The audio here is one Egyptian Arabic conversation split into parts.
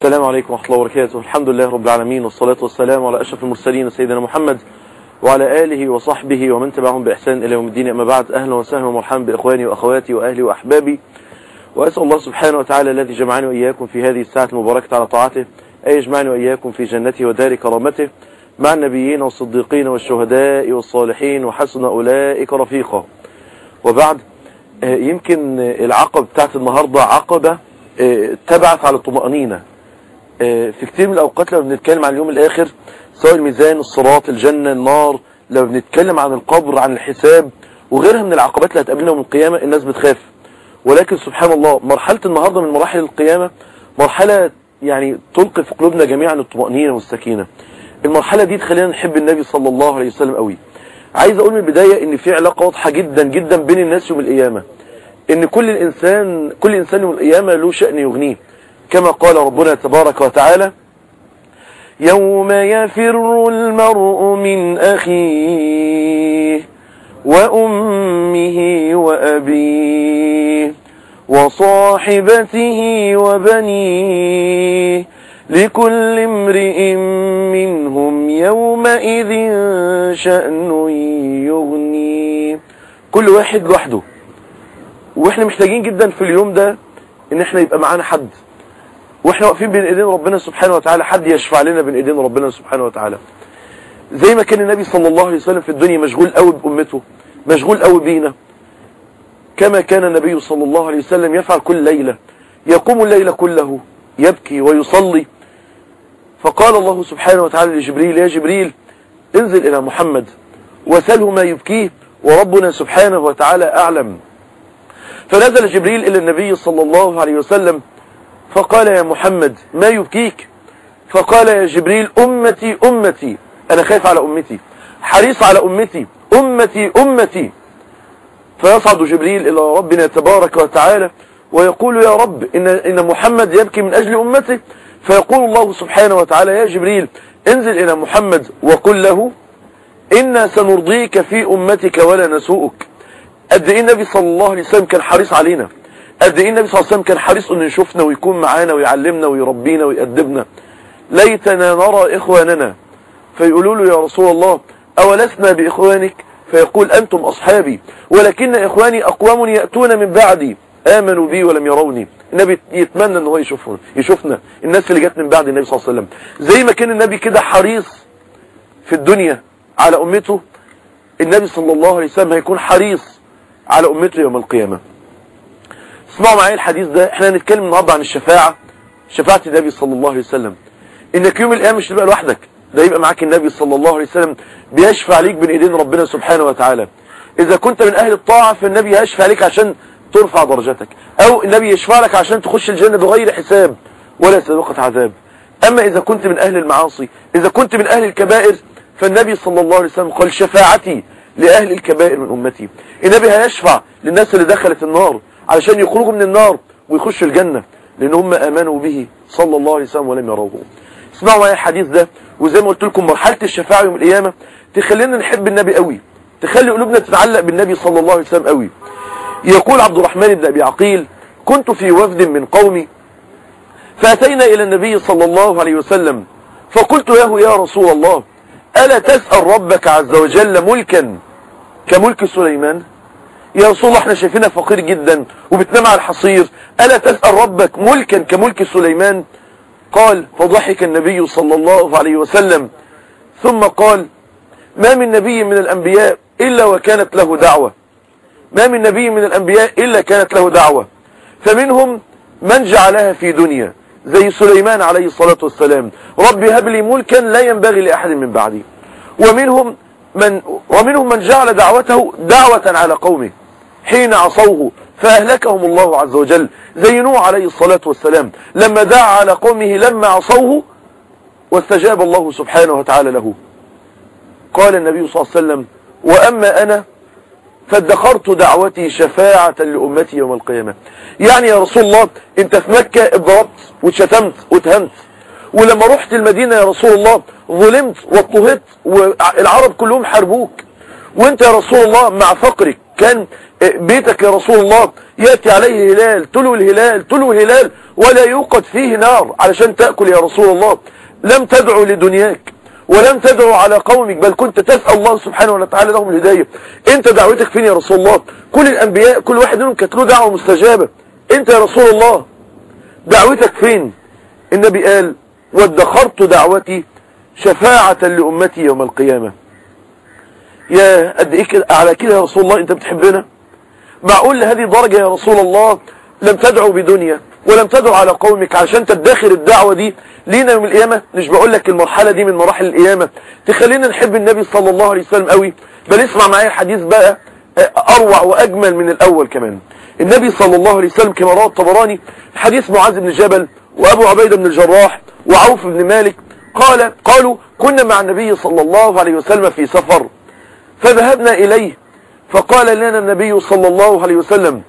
السلام عليكم ورحمة الله وبركاته الحمد لله رب العالمين والصلاة والسلام على أشرف المرسلين سيدنا محمد وعلى آله وصحبه ومن تبعهم بإحسان إلى يوم الدين أما بعد أهلا وسهلا ومرحبا بإخواني وأخواتي وأهلي وأحبابي وأسأل الله سبحانه وتعالى الذي جمعني وإياكم في هذه الساعة المباركة على طاعته أن يجمعني وإياكم في جنته ودار كرامته مع النبيين والصديقين والشهداء والصالحين وحسن أولئك رفيقا وبعد يمكن العقبة بتاعت النهاردة عقبة تبعت على الطمأنينة في كتير من الأوقات لما بنتكلم عن اليوم الآخر سواء الميزان الصراط الجنة النار لما بنتكلم عن القبر عن الحساب وغيرها من العقبات اللي هتقابلنا يوم القيامة الناس بتخاف ولكن سبحان الله مرحلة النهاردة من مراحل القيامة مرحلة يعني تلقي في قلوبنا جميعا الطمأنينة والسكينة المرحلة دي تخلينا نحب النبي صلى الله عليه وسلم قوي عايز اقول من البداية ان في علاقة واضحة جدا جدا بين الناس يوم القيامة ان كل الانسان كل انسان يوم القيامة له شأن يغنيه كما قال ربنا تبارك وتعالى يوم يفر المرء من أخيه وأمه وأبيه وصاحبته وبنيه لكل امرئ منهم يومئذ شأن يغنيه كل واحد لوحده واحنا محتاجين جدا في اليوم ده ان احنا يبقى معانا حد واحنا واقفين بين ايدين ربنا سبحانه وتعالى حد يشفع لنا بين ايدين ربنا سبحانه وتعالى زي ما كان النبي صلى الله عليه وسلم في الدنيا مشغول قوي بامته مشغول قوي بينا كما كان النبي صلى الله عليه وسلم يفعل كل ليلة يقوم الليل كله يبكي ويصلي فقال الله سبحانه وتعالى لجبريل يا جبريل انزل الى محمد وسله ما يبكيه وربنا سبحانه وتعالى اعلم فنزل جبريل الى النبي صلى الله عليه وسلم فقال يا محمد ما يبكيك فقال يا جبريل أمتي أمتي أنا خايف على أمتي حريص على أمتي أمتي أمتي فيصعد جبريل إلى ربنا تبارك وتعالى ويقول يا رب إن, إن محمد يبكي من أجل أمته فيقول الله سبحانه وتعالى يا جبريل انزل إلى محمد وقل له إنا سنرضيك في أمتك ولا نسوءك قد إيه النبي صلى الله عليه وسلم كان حريص علينا قد ايه النبي صلى الله عليه وسلم كان حريص انه يشوفنا ويكون معانا ويعلمنا ويربينا ويأدبنا ليتنا نرى اخواننا فيقولوا له يا رسول الله اولسنا باخوانك فيقول انتم اصحابي ولكن اخواني اقوام يأتون من بعدي امنوا بي ولم يروني النبي يتمنى ان هو يشوفنا يشوفنا الناس اللي جت من بعد النبي صلى الله عليه وسلم زي ما كان النبي كده حريص في الدنيا على امته النبي صلى الله عليه وسلم هيكون حريص على امته يوم القيامه اسمعوا معايا الحديث ده احنا هنتكلم النهارده عن الشفاعة شفاعة النبي صلى الله عليه وسلم انك يوم القيامة مش تبقى لوحدك ده يبقى معاك النبي صلى الله عليه وسلم بيشفع ليك بين ايدين ربنا سبحانه وتعالى اذا كنت من اهل الطاعة فالنبي هيشفع ليك عشان ترفع درجتك او النبي يشفع لك عشان تخش الجنة بغير حساب ولا سابقة عذاب اما اذا كنت من اهل المعاصي اذا كنت من اهل الكبائر فالنبي صلى الله عليه وسلم قال شفاعتي لأهل الكبائر من أمتي النبي هيشفع للناس اللي دخلت النار علشان يخرجوا من النار ويخشوا الجنة لأن هم آمنوا به صلى الله عليه وسلم ولم يروه اسمعوا معايا الحديث ده وزي ما قلت لكم مرحلة الشفاعة يوم القيامة تخلينا نحب النبي قوي تخلي قلوبنا تتعلق بالنبي صلى الله عليه وسلم قوي يقول عبد الرحمن بن أبي عقيل كنت في وفد من قومي فأتينا إلى النبي صلى الله عليه وسلم فقلت له يا رسول الله ألا تسأل ربك عز وجل ملكا كملك سليمان يا رسول الله احنا شايفينها فقير جدا وبتنام على الحصير ألا تسأل ربك ملكا كملك سليمان قال فضحك النبي صلى الله عليه وسلم ثم قال ما من نبي من الأنبياء إلا وكانت له دعوة ما من نبي من الأنبياء إلا كانت له دعوة فمنهم من جعلها في دنيا زي سليمان عليه الصلاة والسلام رب هب لي ملكا لا ينبغي لأحد من بعدي ومنهم من ومنهم من جعل دعوته دعوة على قومه حين عصوه فأهلكهم الله عز وجل زي نوح عليه الصلاة والسلام لما دعا على قومه لما عصوه واستجاب الله سبحانه وتعالى له قال النبي صلى الله عليه وسلم وأما أنا فادخرت دعوتي شفاعة لأمتي يوم القيامة يعني يا رسول الله انت في مكة اتضربت واتشتمت واتهمت ولما رحت المدينة يا رسول الله ظلمت واضطهدت والعرب كلهم حاربوك وانت يا رسول الله مع فقرك كان بيتك يا رسول الله يأتي عليه هلال تلو الهلال تلو الهلال ولا يوقد فيه نار علشان تأكل يا رسول الله لم تدعو لدنياك ولم تدعو على قومك بل كنت تسأل الله سبحانه وتعالى لهم الهداية انت دعوتك فين يا رسول الله كل الانبياء كل واحد منهم كانت له دعوة مستجابة انت يا رسول الله دعوتك فين النبي قال وادخرت دعوتي شفاعة لأمتي يوم القيامة يا قد ايه كده على كده يا رسول الله انت بتحبنا معقول لهذه درجة يا رسول الله لم تدعو بدنيا ولم تدعو على قومك عشان تدخر الدعوة دي لينا يوم القيامة مش بقول لك المرحلة دي من مراحل القيامة تخلينا نحب النبي صلى الله عليه وسلم قوي بل اسمع معايا الحديث بقى اروع واجمل من الاول كمان النبي صلى الله عليه وسلم كما رواه الطبراني حديث معاذ بن جبل وابو عبيدة بن الجراح وعوف بن مالك قال قالوا كنا مع النبي صلى الله عليه وسلم في سفر فذهبنا إليه فقال لنا النبي صلى الله عليه وسلم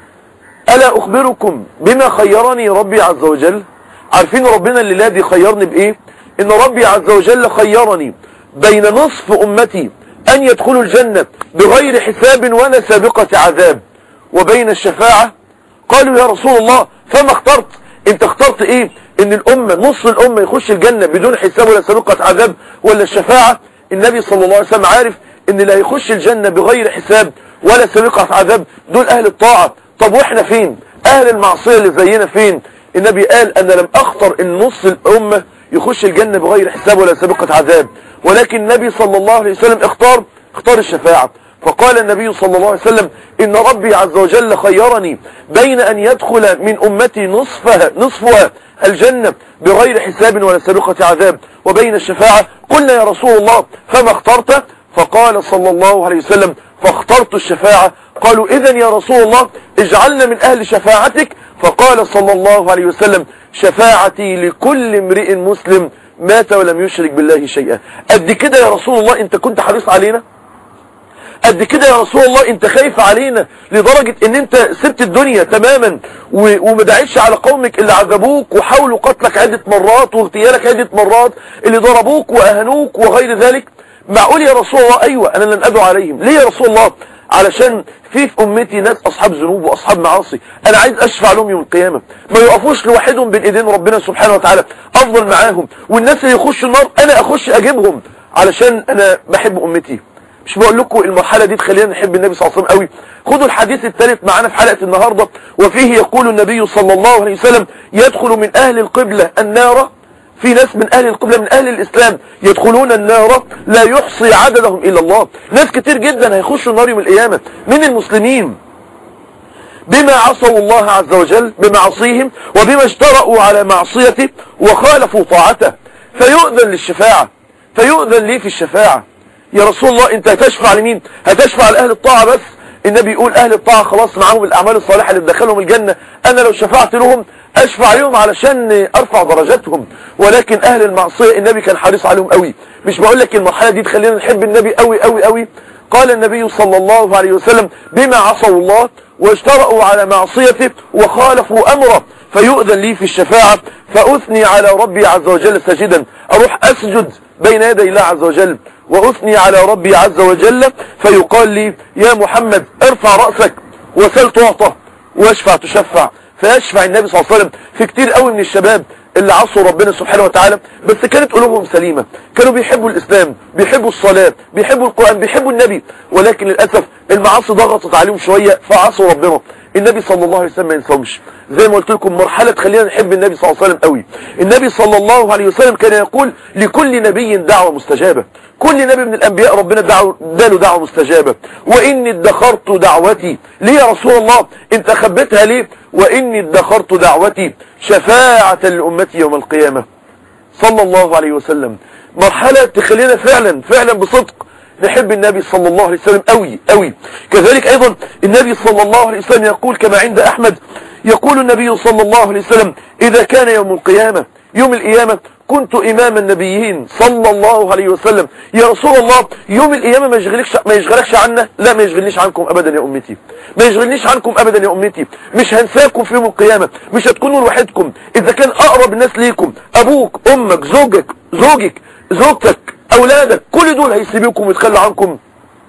ألا أخبركم بما خيرني ربي عز وجل عارفين ربنا اللي الذي خيرني بإيه إن ربي عز وجل خيرني بين نصف أمتي أن يدخلوا الجنة بغير حساب ولا سابقة عذاب وبين الشفاعة قالوا يا رسول الله فما اخترت انت اخترت ايه ان الامة نص الامة يخش الجنة بدون حساب ولا سابقة عذاب ولا الشفاعة النبي صلى الله عليه وسلم عارف ان اللي هيخش الجنة بغير حساب ولا سابقة عذاب دول اهل الطاعة طب واحنا فين اهل المعصية اللي زينا فين النبي قال انا لم اختر ان نص الامة يخش الجنة بغير حساب ولا سابقة عذاب ولكن النبي صلى الله عليه وسلم اختار اختار الشفاعة فقال النبي صلى الله عليه وسلم إن ربي عز وجل خيرني بين أن يدخل من أمتي نصفها, نصفها الجنة بغير حساب ولا سابقة عذاب وبين الشفاعة قلنا يا رسول الله فما اخترت فقال صلى الله عليه وسلم فاخترت الشفاعة قالوا إذا يا رسول الله اجعلنا من أهل شفاعتك فقال صلى الله عليه وسلم شفاعتي لكل امرئ مسلم مات ولم يشرك بالله شيئا قد كده يا رسول الله انت كنت حريص علينا قد كده يا رسول الله انت خايف علينا لدرجة ان انت سبت الدنيا تماما وما دعيتش على قومك اللي عذبوك وحاولوا قتلك عدة مرات واغتيالك عدة مرات اللي ضربوك واهنوك وغير ذلك معقول يا رسول الله ايوه انا لن ادعو عليهم ليه يا رسول الله علشان في في امتي ناس اصحاب ذنوب واصحاب معاصي انا عايز اشفع لهم يوم القيامة ما يقفوش لوحدهم بين ايدين ربنا سبحانه وتعالى افضل معاهم والناس اللي يخشوا النار انا اخش اجيبهم علشان انا بحب امتي مش بقول لكم المرحلة دي تخلينا نحب النبي صلى الله عليه وسلم قوي خدوا الحديث الثالث معانا في حلقة النهاردة وفيه يقول النبي صلى الله عليه وسلم يدخل من اهل القبلة النار في ناس من اهل القبلة من اهل الاسلام يدخلون النار لا يحصي عددهم الا الله ناس كتير جدا هيخشوا النار يوم القيامة من المسلمين بما عصوا الله عز وجل بمعصيهم وبما اجترأوا على معصيته وخالفوا طاعته فيؤذن للشفاعة فيؤذن لي في الشفاعة يا رسول الله انت هتشفع لمين هتشفع لأهل الطاعة بس النبي يقول أهل الطاعة خلاص معاهم الأعمال الصالحة اللي تدخلهم الجنة أنا لو شفعت لهم أشفع لهم علشان أرفع درجاتهم ولكن أهل المعصية النبي كان حريص عليهم قوي مش بقول لك المرحلة دي تخلينا نحب النبي قوي قوي قوي قال النبي صلى الله عليه وسلم بما عصوا الله واجترأوا على معصيته وخالفوا أمره فيؤذن لي في الشفاعة فأثني على ربي عز وجل ساجدا أروح أسجد بين يدي الله عز وجل وأثني على ربي عز وجل فيقال لي يا محمد ارفع رأسك وسل تعطى واشفع تشفع فيشفع النبي صلى الله عليه وسلم في كتير قوي من الشباب اللي عصوا ربنا سبحانه وتعالى بس كانت قلوبهم سليمة كانوا بيحبوا الإسلام بيحبوا الصلاة بيحبوا القرآن بيحبوا النبي ولكن للأسف المعاصي ضغطت عليهم شوية فعصوا ربنا النبي صلى الله عليه وسلم ما ينساهمش زي ما قلت لكم مرحلة تخلينا نحب النبي صلى الله عليه وسلم قوي النبي صلى الله عليه وسلم كان يقول لكل نبي دعوة مستجابة كل نبي من الأنبياء ربنا دعوه اداله دعوة مستجابة وإني ادخرت دعوتي ليه يا رسول الله انت خبيتها ليه وإني ادخرت دعوتي شفاعة لأمتي يوم القيامة صلى الله عليه وسلم مرحلة تخلينا فعلا فعلا بصدق نحب النبي صلى الله عليه وسلم قوي قوي كذلك ايضا النبي صلى الله عليه وسلم يقول كما عند احمد يقول النبي صلى الله عليه وسلم اذا كان يوم القيامة يوم القيامة كنت امام النبيين صلى الله عليه وسلم يا رسول الله يوم القيامة ما يشغلكش ما يشغلكش عنا لا ما يشغلنيش عنكم ابدا يا امتي ما يشغلنيش عنكم ابدا يا امتي مش هنساكم في يوم القيامة مش هتكونوا لوحدكم اذا كان اقرب الناس ليكم ابوك امك زوجك زوجك زوجتك اولادك كل دول هيسيبوكم ويتخلوا عنكم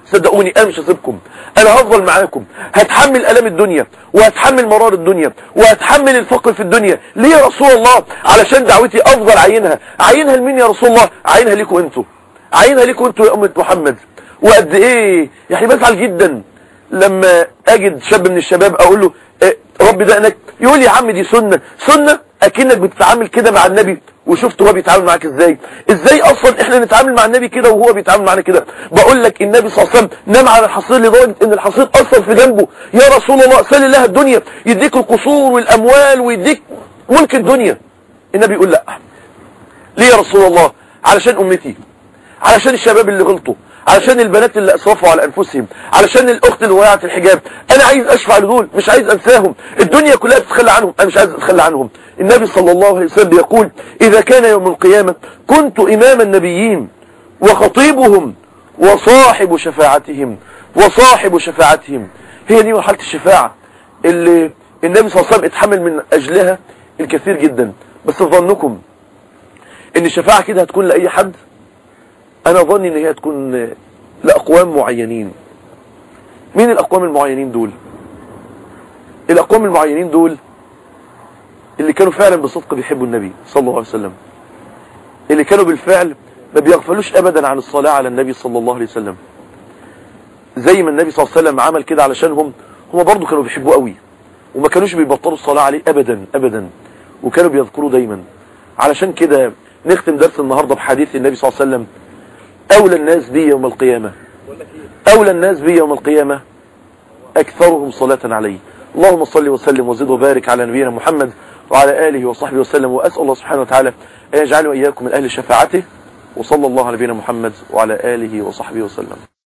صدقوني انا مش هسيبكم انا هفضل معاكم هتحمل الام الدنيا وهتحمل مرار الدنيا وهتحمل الفقر في الدنيا ليه يا رسول الله علشان دعوتي افضل عينها عينها لمين يا رسول الله عينها ليكم انتوا عينها ليكم انتوا يا امه محمد وقد ايه يعني بزعل جدا لما اجد شاب من الشباب اقول له إيه ربي دقنك يقول لي يا عم دي سنه سنه اكنك بتتعامل كده مع النبي وشفت هو بيتعامل معاك ازاي ازاي اصلا احنا نتعامل مع النبي كده وهو بيتعامل معانا كده بقول لك النبي صلى الله عليه وسلم نام على الحصير لدرجه ان الحصير اثر في جنبه يا رسول الله سل الله الدنيا يديك القصور والاموال ويديك ملك الدنيا النبي يقول لا ليه يا رسول الله علشان امتي علشان الشباب اللي غلطوا علشان البنات اللي اسرفوا على انفسهم علشان الاخت اللي وقعت الحجاب انا عايز اشفع لدول مش عايز انساهم الدنيا كلها بتتخلى عنهم انا مش عايز اتخلى عنهم النبي صلى الله عليه وسلم يقول اذا كان يوم القيامة كنت امام النبيين وخطيبهم وصاحب شفاعتهم وصاحب شفاعتهم هي دي مرحلة الشفاعة اللي النبي صلى الله عليه وسلم اتحمل من اجلها الكثير جدا بس في ظنكم ان الشفاعة كده هتكون لأي حد انا ظني ان هي تكون لاقوام معينين مين الاقوام المعينين دول الاقوام المعينين دول اللي كانوا فعلا بصدق بيحبوا النبي صلى الله عليه وسلم اللي كانوا بالفعل ما بيغفلوش ابدا عن الصلاة على النبي صلى الله عليه وسلم زي ما النبي صلى الله عليه وسلم عمل كده علشانهم هم برضو كانوا بيحبوه قوي وما كانوش بيبطلوا الصلاة عليه ابدا ابدا وكانوا بيذكروه دايما علشان كده نختم درس النهاردة بحديث النبي صلى الله عليه وسلم أولى الناس بي يوم القيامة أولى الناس بي يوم القيامة أكثرهم صلاة عليه اللهم صل وسلم وزد وبارك على نبينا محمد وعلى آله وصحبه وسلم وأسأل الله سبحانه وتعالى أن يجعل وإياكم من أهل شفاعته وصلى الله على نبينا محمد وعلى آله وصحبه وسلم